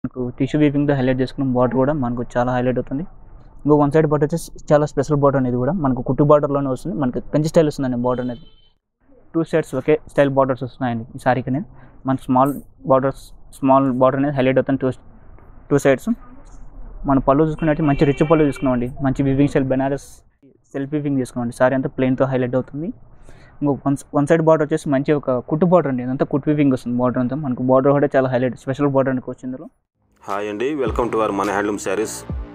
మనకు టిష్యూ వీవింగ్తో హైలైట్ చేసుకున్న బార్డర్ కూడా మనకు చాలా హైలైట్ అవుతుంది ఇంకో వన్ సైడ్ బార్డర్ వచ్చేసి చాలా స్పెషల్ బార్డర్ అనేది కూడా మనకు కుట్టు బార్డర్లోనే వస్తుంది మనకి కంచి స్టైల్ వస్తుందండి బార్డర్ అనేది టూ సైడ్స్ ఒకే స్టైల్ బార్డర్స్ వస్తున్నాయండి ఈ సారీకి అనేది మన స్మాల్ బార్డర్స్ స్మాల్ బార్డర్ అనేది హైలైట్ అవుతుంది టూ టూ సైడ్స్ మన పళ్ళు చూసుకున్నట్టు మంచి రిచ్ పళ్ళు తీసుకున్నామండి మంచి weaving style Banaras self weaving తీసుకున్నామండి సారీ అంతా ప్లెయిన్తో హైలైట్ అవుతుంది ఇంకో వన్ వన్ సైడ్ బార్డర్ వచ్చేసి మంచి ఒక కుట్టు బార్డర్ అండి ఇదంతా కుట్టు వివింగ్ వస్తుంది బార్డర్ అంతా మనకు బార్డర్ కూడా చాలా హైలైట్ స్పెషల్ బార్డర్ అనుకోవచ్చు ఇందులో హాయ్ అండి వెల్కమ్ టు అవర్ మన handloom saris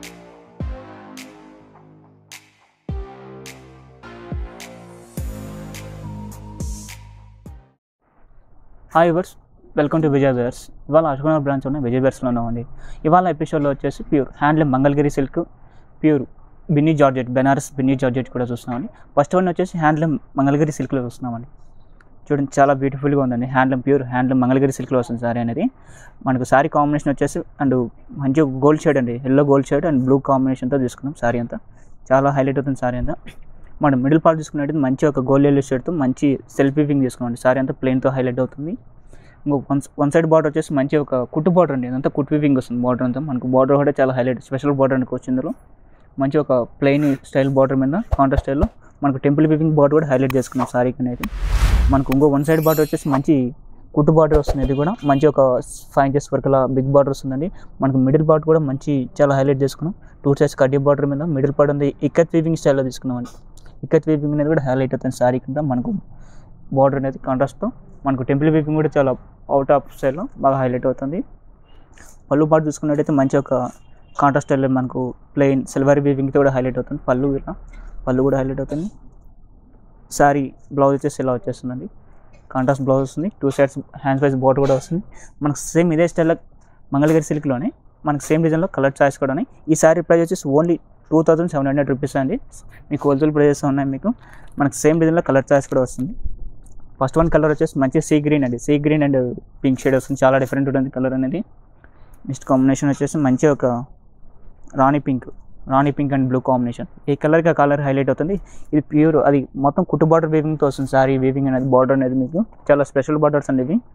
hi viewers welcome to Vijay Wares ఇవాళ అశోకనగర్ బ్రాంచ్ ఉన్న విజయ్ వేర్స్లో ఉన్నామండి ఇవాళ ఎపిసోడ్లో వచ్చేసి pure handloom Mangalagiri silk pure Binny georgette Banaras Binny georgette కూడా చూస్తున్నామండి ఫస్ట్ వన్ వచ్చేసి హ్యాండ్లూమ్ మంగళగిరి సిల్క్లో చూస్తున్నామండి చూడండి చాలా బ్యూటిఫుల్గా ఉందండి హ్యాండ్లూమ్ ప్యూర్ హ్యాండ్లూమ్ మంగళగిరి సిల్క్లో వస్తుంది సారీ అనేది మనకు సారీ కాంబినేషన్ వచ్చేసి అండ్ మంచి గోల్డ్ షేడ్ అండి yellow gold shade and blue కాంబినేషన్తో తీసుకున్నాం సారీ అంతా చాలా హైలైట్ అవుతుంది సారీ అంతా మనం మిడిల్ పార్ట్ చూసుకున్నట్టు మంచి ఒక గోల్డ్ ఎల్లో షేడ్తో మంచి సెల్ఫ్ వివింగ్ తీసుకున్నాం సారీ అంతా ప్లెయిన్తో హైలైట్ అవుతుంది ఇంకో వన్ వన్ సైడ్ బార్డర్ వచ్చేసి మంచి ఒక కుట్టు బార్డర్ అండి ఇదంతా కుట్టు వివింగ్ వస్తుంది బార్డర్ అంతా మనకు బార్డర్ కూడా చాలా హైలైట్ స్పెషల్ బార్డర్ అనుకోవచ్చు ఇందులో మంచి ఒక ప్లెయిన్ స్టైల్ బార్డర్ మీద కాంట్రాస్ట్ స్టైల్లో మనకు టెంపుల్ వివింగ్ బార్డర్ కూడా హైలైట్ చేసుకున్నాం సారీకి అనేది మనకు ఇంకో వన్ సైడ్ బార్డర్ వచ్చేసి మంచి కుట్టు బార్డర్ వస్తుంది ఇది కూడా మంచి ఒక ఫైవ్ ఇంచెస్ వరకు అలా బిగ్ బార్డర్ వస్తుందండి మనకు మిడిల్ పార్ట్ కూడా మంచి చాలా హైలైట్ చేసుకున్నాం టూ సైడ్స్ కడ్డీ బార్డర్ మీద మిడిల్ పార్ట్ ఉంది ఇక్కత్ వీవింగ్ స్టైల్లో తీసుకున్నామండి ఇక్కత్ వీవింగ్ అనేది కూడా హైలైట్ అవుతుంది సారీ కింద మనకు బార్డర్ అనేది కాంట్రాస్ట్తో మనకు టెంపుల్ వీవింగ్ కూడా చాలా అవుట్ ఆఫ్ స్టైల్లో బాగా హైలైట్ అవుతుంది పళ్ళు పాటు చూసుకున్నట్టయితే మంచి ఒక కాంట్రాస్ట్ స్టైల్లో మనకు ప్లెయిన్ సిల్వర్ వీవింగ్తో కూడా హైలైట్ అవుతుంది పళ్ళు ఇలా పళ్ళు కూడా హైలైట్ అవుతుంది సారీ బ్లౌజ్ వచ్చేసి ఇలా వచ్చేస్తుందండి కాంట్రాస్ట్ బ్లౌజ్ వస్తుంది two sides hands wise boat కూడా వస్తుంది మనకు సేమ్ ఇదే స్టైల్లో మంగళగిరి సిల్క్లోనే మనకు సేమ్ డిజైన్లో కలర్ చాయిస్ కూడా ఉన్నాయి ఈ సారీ ప్రైస్ వచ్చేసి only two thousand seven hundred rupees అండి మీకు హోల్సేల్ ప్రైజెస్ ఉన్నాయి మీకు మనకు సేమ్ డిజైన్లో కలర్ చాయిస్ కూడా వస్తుంది ఫస్ట్ వన్ కలర్ వచ్చేసి మంచి సీ గ్రీన్ అండి sea green and pink shade వస్తుంది చాలా డిఫరెంట్ ఉంటుంది కలర్ అనేది నెక్స్ట్ కాంబినేషన్ వచ్చేసి మంచి ఒక rani pink rani pink and blue combination ఈ కలర్కి ఆ కలర్ హైలైట్ అవుతుంది ఇది ప్యూర్ అది మొత్తం కుట్టు బార్డర్ వీవింగ్తో వస్తుంది సారీ వీవింగ్ అనేది బార్డర్ అనేది మీకు చాలా స్పెషల్ బార్డర్స్ అండి ఇవి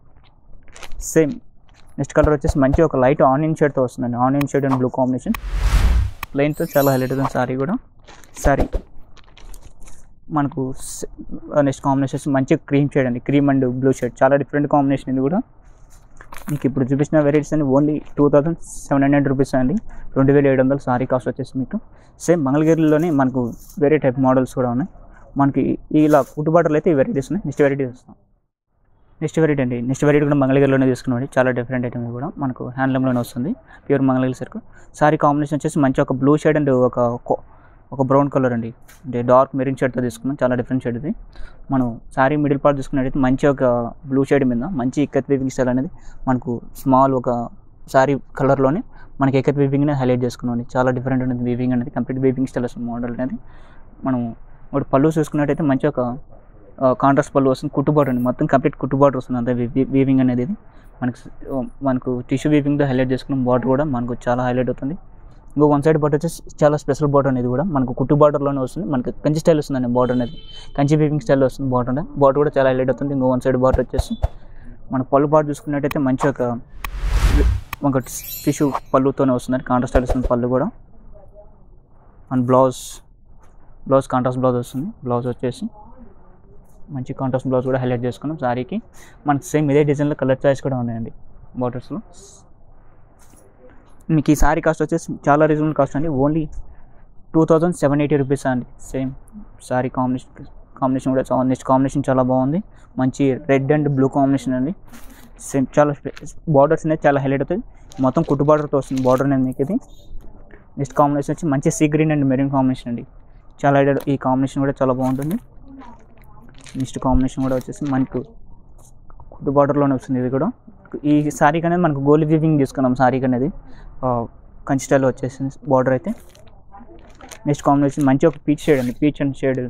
సేమ్ నెక్స్ట్ కలర్ వచ్చేసి మంచి ఒక లైట్ ఆనియన్ షేడ్తో వస్తుందండి onion shade and blue combination ప్లెయిన్తో చాలా హైలైట్ అవుతుంది సారీ కూడా సారీ మనకు నెక్స్ట్ కాంబినేషన్ మంచి క్రీమ్ షేడ్ అండి క్రీమ్ అండ్ బ్లూ షేడ్ చాలా డిఫరెంట్ కాంబినేషన్ ఇది కూడా మీకు ఇప్పుడు చూపించిన వెరైటీస్ అండి only two thousand seven hundred rupees అండి రెండు వేల ఏడు వందలు సారీ కాస్ట్ వచ్చేసి మీకు సేమ్ మంగళగిరిలోనే మనకు వేరే టైప్ మోడల్స్ కూడా ఉన్నాయి మనకి ఇలా కుట్టుబాటలు అయితే ఈ వెరైటీస్ ఉన్నాయి నెక్స్ట్ వెరైటీ వస్తాం నెక్స్ట్ వెరైటీ అండి నెక్స్ట్ వెరైటీ కూడా మంగళగిరిలోనే తీసుకున్నామండి చాలా డిఫరెంట్ ఐటమ్ కూడా మనకు హ్యాండ్లూమ్లోనే వస్తుంది ప్యూర్ మంగళగిరి సరుకు సారీ కాంబినేషన్ వచ్చేసి మంచి ఒక బ్లూ షేడ్ అండ్ ఒక కో- ఒక బ్రౌన్ కలర్ అండి అంటే డార్క్ మెరిన్ షేడ్తో తీసుకున్నాం చాలా డిఫరెంట్ షేడ్ ఇది మనం సారీ మిడిల్ పార్ట్ చూసుకున్నట్టయితే మంచి ఒక బ్లూ షేడ్ మీద మంచి ఇక్కత్ వీవింగ్ స్టైల్ అనేది మనకు స్మాల్ ఒక సారీ కలర్లోనే మనకి ఎక్కత్ వీవింగ్ని హైలైట్ చేసుకున్నాం చాలా డిఫరెంట్ ఉంటుంది వీవింగ్ అనేది కంప్లీట్ వీవింగ్ స్టైల్ వస్తుంది మోడల్ అనేది మనం ఇప్పుడు పళ్ళు చూసుకున్నట్టయితే మంచి ఒక కాంట్రాస్ట్ పళ్ళు వస్తుంది కుట్టు బార్డర్ అండి మొత్తం కంప్లీట్ కుట్టు బార్డర్ వస్తుంది అంతే వీవింగ్ అనేది ఇది మనకు మనకు టిష్యూ వీవింగ్తో హైలైట్ చేసుకున్న బార్డర్ కూడా మనకు చాలా హైలైట్ అవుతుంది ఇంకో వన్ సైడ్ బార్డర్ వచ్చేసి చాలా స్పెషల్ బార్డర్ అనేది కూడా మనకు కుట్టు బార్డర్లోనే వస్తుంది మనకి కంచి స్టైల్ వస్తుందండి బార్డర్ అనేది కంచి వీవింగ్ స్టైల్ వస్తుంది బార్డర్ అనేది బార్డర్ కూడా చాలా హైలైట్ అవుతుంది ఇంకో వన్ సైడ్ బార్డర్ వచ్చేసి మన పళ్ళు బార్డర్ చూసుకున్నట్టయితే మంచి ఒక ఒక టిష్యూ పళ్ళుతోనే వస్తుంది కాంట్రాస్ట్ స్టైల్ వస్తుంది పళ్ళు కూడా and blouse blouse contrast blouse వస్తుంది బ్లౌజ్ వచ్చేసి మంచి కాంట్రాస్ట్ బ్లౌజ్ కూడా హైలైట్ చేసుకున్నాం సారీకి మనకి సేమ్ ఇదే డిజైన్లో కలర్ చాయిస్ కూడా ఉన్నాయండి బార్డర్స్లో మీకు ఈ సారీ కాస్ట్ వచ్చేసి చాలా రీజనబుల్ కాస్ట్ అండి only two thousand seven eighty rupees అండి సేమ్ సారీ కాంబినేషన్ కాంబినేషన్ కూడా చాలా నెక్స్ట్ కాంబినేషన్ చాలా బాగుంది మంచి రెడ్ అండ్ బ్లూ కాంబినేషన్ అండి సేమ్ చాలా బార్డర్స్ అనేది చాలా హైలైట్ అవుతుంది మొత్తం కుట్టు బార్డర్తో వస్తుంది బార్డర్ అనేది మీకు ఇది నెక్స్ట్ కాంబినేషన్ వచ్చి మంచి sea green and maroon combination అండి చాలా హైలైట్ ఈ కాంబినేషన్ కూడా చాలా బాగుంటుంది నెక్స్ట్ కాంబినేషన్ కూడా వచ్చేసి మనకు కుట్టు బార్డర్లోనే వస్తుంది ఇది కూడా ఈ శారీకి అనేది మనకు గోల్డ్ వీవింగ్ తీసుకున్నాం శారీకి అనేది ఆ, కంచి స్టైల్లో వచ్చేసింది బార్డర్ అయితే నెక్స్ట్ కాంబినేషన్ మంచి ఒక పీచ్ షేడ్ అండి peach and shade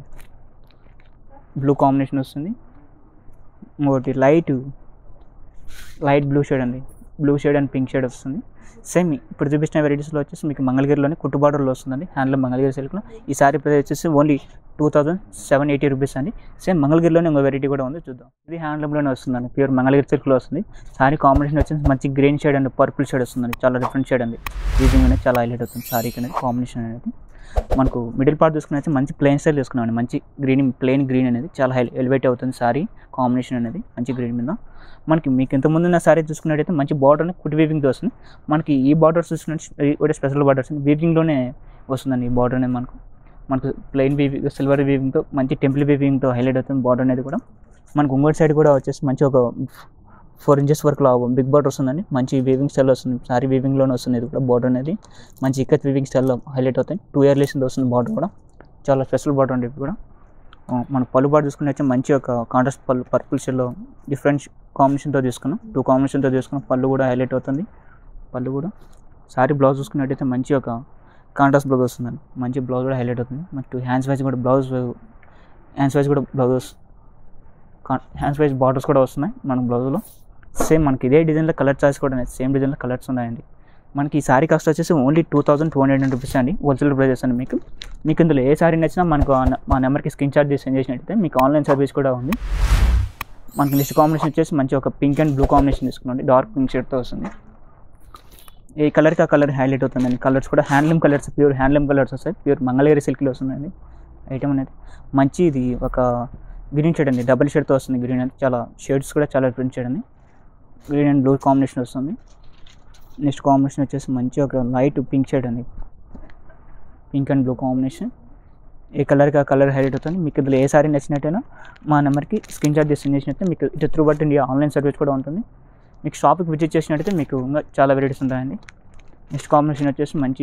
blue combination వస్తుంది ఇంకోటి లైట్ లైట్ బ్లూ షేడ్ అండి blue shade and pink shade వస్తుంది సేమ్ ఇప్పుడు చూపించిన వెరైటీస్లో వచ్చేసి మీకు మంగళగిరిలోనే కుట్టు బార్డర్లో వస్తుందండి హ్యాండ్లూమ్ మంగళగిరి సిల్క్లో ఈ సారీ ప్రైస్ వచ్చేసి only two thousand seven eighty rupees అండి సేమ్ మంగళగిరిలోనే ఇంకో వెరైటీ కూడా ఉంది చూద్దాం ఇది హ్యాండ్లూమ్లోనే వస్తుందండి ప్యూర్ మంగళగిరి సిల్క్లో వస్తుంది సారీ కాంబినేషన్ వచ్చేసి మంచి green shade and purple shade వస్తుందండి చాలా డిఫరెంట్ షేడ్ అండి వీజింగ్ అనేది చాలా హైలైట్ అవుతుంది సారీకి అనేది కాంబినేషన్ అనేది మనకు మిడిల్ పార్ట్ చూసుకుని మంచి ప్లెయిన్ స్టైల్ తీసుకున్నామండి మంచి గ్రీన్ ప్లెయిన్ గ్రీన్ అనేది చాలా హై ఎలివేట్ అవుతుంది సారీ కాంబినేషన్ అనేది మంచి గ్రీన్ మీద మనకి మీకు ఇంతకుముందు ఉన్న సారీ చూసుకున్నట్టయితే మంచి బార్డర్ కుట్ వీవింగ్తో వస్తుంది మనకి ఈ బార్డర్స్ చూసుకున్నట్టు ఒకటి స్పెషల్ బార్డర్స్ వీవింగ్లోనే వస్తుందండి ఈ బార్డర్ అనేది మనకు మనకు ప్లెయిన్ వీవింగ్ సిల్వర్ వీవింగ్తో మంచి టెంపుల్ వీవింగ్తో హైలైట్ అవుతుంది బార్డర్ అనేది కూడా మనకు ఇంకోటి సైడ్ కూడా వచ్చేసి మంచి ఒక ఫోర్ ఇంచెస్ వరకు బిగ్ బార్డర్ వస్తుందండి మంచి వీవింగ్ స్టైల్ వస్తుంది సారీ వీవింగ్లోనే వస్తుంది ఇది కూడా బార్డర్ అనేది మంచి ఇక్కత్ వీవింగ్ స్టైల్లో హైలైట్ అవుతాయి టూ ఇయర్ లేసింది వస్తుంది బార్డర్ కూడా చాలా స్పెషల్ బార్డర్ అండి ఇది కూడా ఆ, మన పళ్ళు బార్డర్ చూసుకున్నట్టు మంచి ఒక కాంట్రాస్ట్ పళ్ళు పర్పుల్ షేడ్లో డిఫరెంట్ కాంబినేషన్తో తీసుకున్నాం టూ కాంబినేషన్తో తీసుకున్నాం పళ్ళు కూడా హైలైట్ అవుతుంది పళ్ళు కూడా సారీ బ్లౌజ్ చూసుకున్నట్టయితే మంచి ఒక కాంట్రాస్ట్ బ్లౌజ్ వస్తుందండి మంచి బ్లౌజ్ కూడా హైలైట్ అవుతుంది మన టూ హ్యాండ్స్ వైజ్ కూడా బ్లౌజ్ హ్యాండ్స్ వైజ్ కూడా బ్లౌజెస్ హ్యాండ్స్ వైజ్ బార్డర్స్ కూడా వస్తున్నాయి మన బ్లౌజ్లో సేమ్ మనకి ఇదే డిజైన్లో కలర్ చాయిస్ కూడా ఉన్నాయి సేమ్ డిజైన్లో కలర్స్ ఉన్నాయండి మనకి ఈ సారీ కాస్ట్ వచ్చేసి only two thousand two hundred rupees అండి హోల్సేల్ ప్రైజెస్ అండి మీకు మీకు ఇందులో ఏ సారీ నచ్చినా మనకు ఆ న- మా నెంబర్కి స్క్రీన్ చార్జ్ సెండ్ చేసినట్టయితే మీకు ఆన్లైన్ సర్వీస్ కూడా ఉంది మనకి నెక్స్ట్ కాంబినేషన్ వచ్చేసి మంచి ఒక పింక్ అండ్ బ్లూ కాంబినేషన్ తీసుకున్నాండి డార్క్ పింక్ షేడ్తో వస్తుంది ఏ కలర్కి ఆ కలర్ హైలైట్ అవుతుందండి కలర్స్ కూడా handloom colours pure handloom colours వస్తాయి ప్యూర్ మంగళగిరి సిల్క్లో వస్తుందండి ఐటమ్ అనేది మంచి ఇది ఒక గ్రీన్ షేడ్ అండి డబుల్ షేడ్తో వస్తుంది గ్రీన్ అనేది చాలా షేడ్స్ కూడా చాలా డిఫరెంట్ షేడ్ అండి గ్రీన్ అండ్ బ్లూ కాంబినేషన్ వస్తుంది నెక్స్ట్ కాంబినేషన్ వచ్చేసి మంచి ఒక లైట్ పింక్ షేడ్ అండి పింక్ అండ్ బ్లూ కాంబినేషన్ ఏ కలర్కి ఆ కలర్ హైలైట్ అవుతుంది మీకు ఇందులో ఏ సారీ నచ్చినట్టయినా మా నెంబర్కి స్క్రీన్ షాట్ చేసి సెండ్ చేసినట్టే మీకు ఇటు through but India online service కూడా ఉంటుంది మీకు షాప్కి విజిట్ చేసినట్టయితే మీకు ఇంకా చాలా వెరైటీస్ ఉంటాయండి నెక్స్ట్ కాంబినేషన్ వచ్చేసి మంచి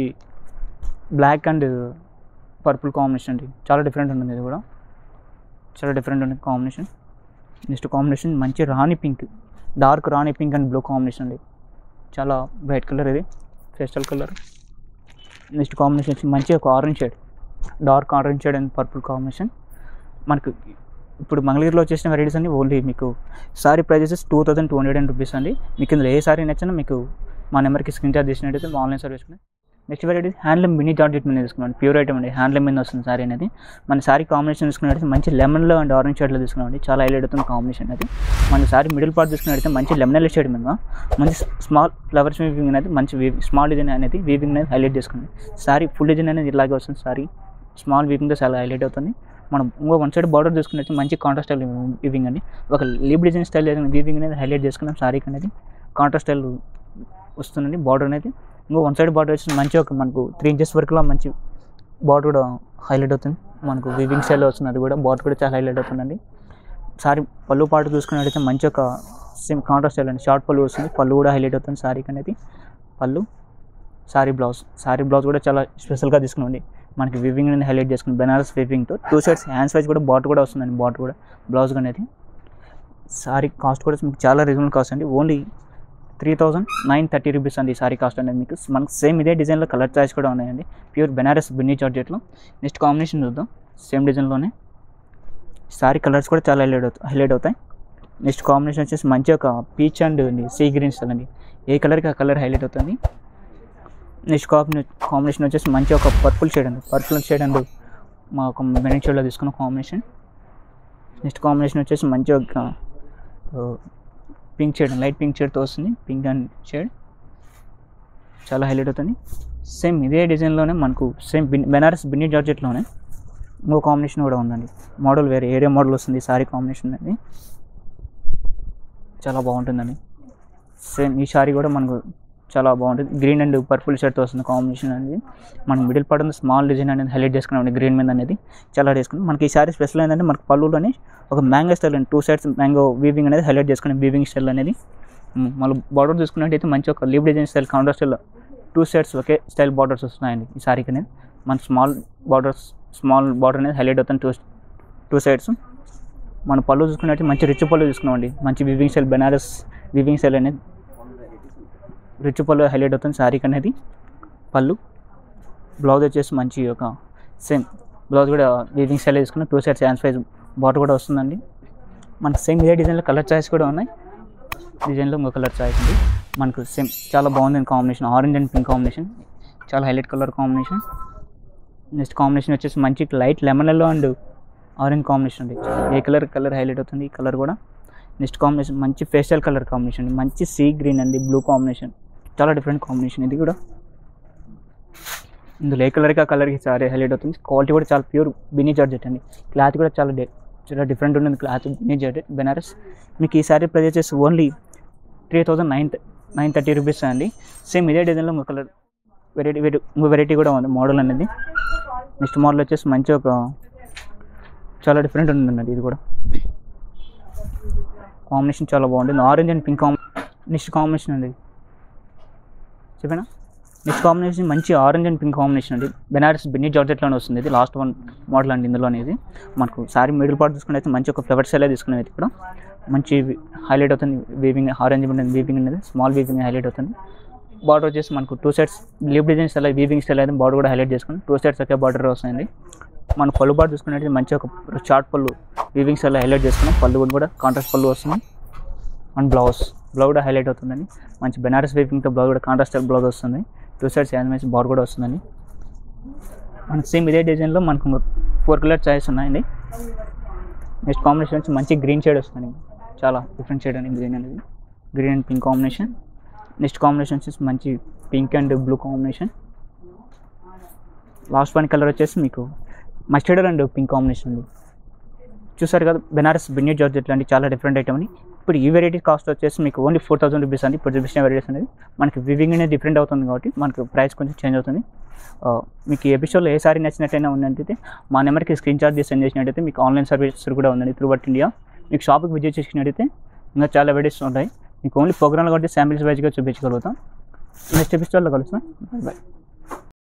బ్లాక్ అండ్ పర్పుల్ కాంబినేషన్ అండి చాలా డిఫరెంట్ ఉంటుంది ఇది కూడా చాలా డిఫరెంట్ ఉంటుంది కాంబినేషన్ నెక్స్ట్ కాంబినేషన్ మంచి rani pink dark rani pink and blue combination అండి చాలా బ్రైట్ కలర్ ఇది ఫెస్టల్ కలర్ నెక్స్ట్ కాంబినేషన్ వచ్చి మంచి ఒక orange shade dark orange shade and purple combination మనకు ఇప్పుడు మంగళగిరిలో వచ్చేసిన వెరైటీస్ అన్ని ఓన్లీ మీకు sari prices two thousand two hundred and rupees అండి మీకు ఇందులో ఏ సారీ నచ్చినా మీకు మా నెంబర్కి స్క్రీన్ చార్జ్ చేసినట్టయితే మా online service next variety handloom mini georgette మీద తీసుకున్నాం ప్యూర్ ఐటమ్ అండి హ్యాండ్లూమ్ మీద వస్తుంది సారీ అనేది మన సారీ కాంబినేషన్ తీసుకున్నట్టయితే మంచి లెమన్లో అండ్ ఆరెంజ్ షేడ్లో తీసుకున్నామండి చాలా హైలైట్ అవుతుంది కాంబినేషన్ అది మన సారీ మిడిల్ పార్ట్ తీసుకున్నట్టయితే మంచి లెమనల్ షేడ్ మీద మంచి స్మాల్ ఫ్లవర్స్ వీవింగ్ అనేది మంచి వీవింగ్ స్మాల్ డిజైన్ అనేది వీవింగ్ అనేది హైలైట్ చేసుకుంది సారీ ఫుల్ డిజైన్ అనేది ఇలాగే వస్తుంది సారీ స్మాల్ వీవింగ్తో చాలా హైలైట్ అవుతుంది మనం ఇంకో వన్ సైడ్ బార్డర్ తీసుకున్నట్టు మంచి కాంట్రాస్ట్ స్టైల్ వీవింగ్ అండి ఒక లీప్ డిజైన్ స్టైల్ వీవింగ్ అనేది హైలైట్ చేసుకున్నాం సారీకి అనేది కాంట్రాస్ట్ స్టైల్ వస్తుందండి బార్డర్ అనేది ఇంకో వన్ సైడ్ బార్డర్ వచ్చి మంచి ఒక మనకు త్రీ ఇంచెస్ వరకులో మంచి బార్డర్ కూడా హైలైట్ అవుతుంది మనకు వీవింగ్ స్టైల్ వస్తుంది అది కూడా బార్డర్ కూడా చాలా హైలైట్ అవుతుందండి సారీ పళ్ళు పాటు చూసుకున్నట్టయితే మంచి ఒక సేమ్ కాంట్రాస్ట్ స్టైల్ అండి షార్ట్ పళ్ళు వస్తుంది పళ్ళు కూడా హైలైట్ అవుతుంది సారీకి అనేది పళ్ళు సారీ బ్లౌజ్ సారీ బ్లౌజ్ కూడా చాలా స్పెషల్గా తీసుకున్నాండి మనకి వివింగ్ అనేది హైలైట్ చేసుకుని బెనారస్ వివింగ్తో టూ సైడ్స్ హ్యాండ్స్ వైజ్ కూడా బాట్ కూడా వస్తుందండి బాట్ కూడా బ్లౌజ్ అనేది సారీ కాస్ట్ కూడా మీకు చాలా రీజనబుల్ కాస్ట్ అండి only three thousand nine thirty rupees అండి ఈ సారీ కాస్ట్ అనేది మీకు మనకు సేమ్ ఇదే డిజైన్లో కలర్ చాయిస్ కూడా ఉన్నాయండి ప్యూర్ బెనారస్ బిన్నీ జార్జెట్లో నెక్స్ట్ కాంబినేషన్ చూద్దాం సేమ్ డిజైన్లోనే సారీ కలర్స్ కూడా చాలా హైలైట్ అవుతాయి హైలైట్ అవుతాయి నెక్స్ట్ కాంబినేషన్ వచ్చేసి మంచి ఒక peach and sea green style అండి ఏ కలర్కి ఆ కలర్ హైలైట్ అవుతుంది నెక్స్ట్ కాంబినేషన్ కాంబినేషన్ వచ్చేసి మంచి ఒక పర్పుల్ షేడ్ అండి పర్పుల్ షేడ్ అండ్ మా ఒక మెరూన్ షేడ్లో తీసుకున్న కాంబినేషన్ నెక్స్ట్ కాంబినేషన్ వచ్చేసి మంచి ఒక పింక్ షేడ్ లైట్ పింక్ షేడ్తో వస్తుంది పింక్ అండ్ షేడ్ చాలా హైలైట్ అవుతుంది సేమ్ ఇదే డిజైన్లోనే మనకు సేమ్ బిన్ బెనారస్ బిన్నీ జార్జెట్లోనే ఇంకో కాంబినేషన్ కూడా ఉందండి మోడల్ వేరే ఏరియా మోడల్ వస్తుంది సారీ కాంబినేషన్ అది చాలా బాగుంటుందండి సేమ్ ఈ సారీ కూడా మనకు చాలా బాగుంటుంది గ్రీన్ అండ్ పర్పుల్ షర్ట్తో వస్తుంది కాంబినేషన్ అనేది మనం మిడిల్ పార్ట్ ఉంది స్మాల్ డిజైన్ అనేది హైలైట్ చేసుకున్నాం గ్రీన్ మీద అనేది చాలా చేసుకున్నాం మనకి ఈ సారీ స్పెషల్ ఏంటంటే మనకు పళ్ళులోని ఒక మ్యాంగో స్టైల్ అండి టూ సైడ్స్ మ్యాంగో వీవింగ్ అనేది హైలైట్ చేసుకున్నాం వీవింగ్ స్టైల్ అనేది మ్, మళ్ళీ బార్డర్ చూసుకున్నట్టయితే మంచి ఒక leaf design style counter style two sides ఒకే స్టైల్ బార్డర్స్ వస్తున్నాయండి ఈ సారీకి అనేది మన స్మాల్ బార్డర్స్ స్మాల్ బార్డర్ అనేది హైలైట్ అవుతుంది టూ టూ సైడ్స్ మన పళ్ళు చూసుకున్నట్టు మంచి రిచ్ పళ్ళు తీసుకున్నామండి మంచి weaving style Banaras weaving style అనేది రిచ్ పళ్ళు హైలైట్ అవుతుంది శారీకి అనేది పళ్ళు బ్లౌజ్ వచ్చేసి మంచి ఒక సేమ్ బ్లౌజ్ కూడా వీవింగ్ స్టైల్ తీసుకున్న టూ సైడ్స్ హ్యాండ్ సైజ్ బాటర్ కూడా వస్తుందండి మనకి సేమ్ ఇదే డిజైన్లో కలర్ చాయిస్ కూడా ఉన్నాయి డిజైన్లో ఇంకో కలర్ చాయిస్ ఉంది మనకు సేమ్ చాలా బాగుంది combination orange and pink combination చాలా highlight colour combination next combination వచ్చేసి మంచి light lemon yellow and orange combination ఉంది ఏ కలర్ కలర్ హైలైట్ అవుతుంది ఈ కలర్ కూడా నెక్స్ట్ కాంబినేషన్ మంచి ఫేషియల్ కలర్ కాంబినేషన్ అండి మంచి సీ గ్రీన్ అండి బ్లూ కాంబినేషన్ చాలా డిఫరెంట్ కాంబినేషన్ ఇది కూడా ఇందులో ఏ కలర్కి ఆ కలర్కి చాలా హైలైట్ అవుతుంది క్వాలిటీ కూడా చాలా ప్యూర్ బినీ జార్జెట్ అండి క్లాత్ కూడా చాలా డి- చాలా డిఫరెంట్ ఉంటుంది క్లాత్ బినీ జార్జెట్ బెనారస్ మీకు ఈ సారీ ప్రైస్ వచ్చేసి only three thousand nine nine thirty rupees అండి సేమ్ ఇదే డిజైన్లో ఇంకో కలర్ వెరైటీ వెరైటీ ఇంకో వెరైటీ కూడా ఉంది మోడల్ అనేది నెక్స్ట్ మోడల్ వచ్చేసి మంచి ఒక చాలా డిఫరెంట్ ఉంటుందండి ఇది కూడా కాంబినేషన్ చాలా బాగుంటుంది ఆరెంజ్ అండ్ పింక్ కాంబి నెక్స్ట్ కాంబినేషన్ అండి చెప్పానా నెక్స్ట్ కాంబినేషన్ మంచి ఆరెంజ్ అండ్ పింక్ కాంబినేషన్ అండి బెనారస్ బిన్నీ జార్జెట్లోనే వస్తుంది ఇది లాస్ట్ వన్ మోడల్ అండి ఇందులో అనేది మనకు సారీ మిడిల్ పార్ట్ తీసుకుని అయితే మంచి ఒక ఫ్లవర్స్ ఎలా తీసుకునేది అయితే ఇక్కడ మంచి హైలైట్ అవుతుంది వీవింగ్ ఆరెంజ్ ఉంటుంది వీవింగ్ అనేది స్మాల్ వీవింగ్ హైలైట్ అవుతుంది బార్డర్ వచ్చేసి మనకు టూ సైడ్స్ లీవ్ డిజైన్స్ అలా వీవింగ్ స్టైల్ అయితే బార్డర్ కూడా హైలైట్ చేసుకుని టూ సైడ్స్ ఒకే బార్డర్ వస్తుంది మన పళ్ళు బార్డర్ చూసుకున్నట్టు మంచి ఒక షార్ట్ పళ్ళు వీవింగ్స్ అలా హైలైట్ చేసుకున్నాం పళ్ళు కూడా కాంట్రాస్ట్ పళ్ళు వస్తుంది అండ్ బ్లౌజ్ బ్లౌజ్ కూడా హైలైట్ అవుతుందండి మంచి బెనారస్ వీవింగ్తో బ్లౌజ్ కూడా కాంట్రాస్ట్ బ్లౌజ్ వస్తుంది టూ సైడ్స్ యానిమేషన్ బార్డర్ కూడా వస్తుందండి మనకి సేమ్ ఇదే డిజైన్లో మనకు ఫోర్ కలర్ చాయిస్ ఉన్నాయండి నెక్స్ట్ కాంబినేషన్ వచ్చి మంచి గ్రీన్ షేడ్ వస్తుంది చాలా డిఫరెంట్ షేడ్ అండి గ్రీన్ అనేది green and pink combination next combination వచ్చేసి మంచి pink and blue combination last one colour వచ్చేసి మీకు మస్టర్డ్ అండ్ పింక్ కాంబినేషన్ ఉంది చూసారు కదా బెనారస్ బిన్నీ జార్జెట్ లాంటి చాలా డిఫరెంట్ ఐటమ్ అని ఇప్పుడు ఈ వెరైటీ కాస్ట్ వచ్చేసి మీకు ఓన్లీ ఫోర్ థౌసండ్ రూపీస్ అండి ఇప్పుడు చూపించిన వెరైటీస్ అనేది మనకి వివింగ్ అనేది డిఫరెంట్ అవుతుంది కాబట్టి మనకు ప్రైస్ కొంచెం చేంజ్ అవుతుంది ఆ, మీకు ఈ ఎపిసోడ్లో ఏ సారీ నచ్చినట్టయినా ఉందంటే మా నెంబర్కి స్క్రీన్ చార్జ్ చేసి సెండ్ చేసినట్టయితే మీకు ఆన్లైన్ సర్వీసెస్ కూడా ఉందండి త్రూ బట్ ఇండియా మీకు షాప్కి విజిట్ చేసినట్టయితే ఇంకా చాలా వెరైటీస్ ఉంటాయి మీకు ఓన్లీ ప్రోగ్రామ్లో కాబట్టి శాంపిల్స్ వైజ్గా చూపించగలుగుతాం నెక్స్ట్ ఎపిసోడ్లో కలుస్తాం బాయ్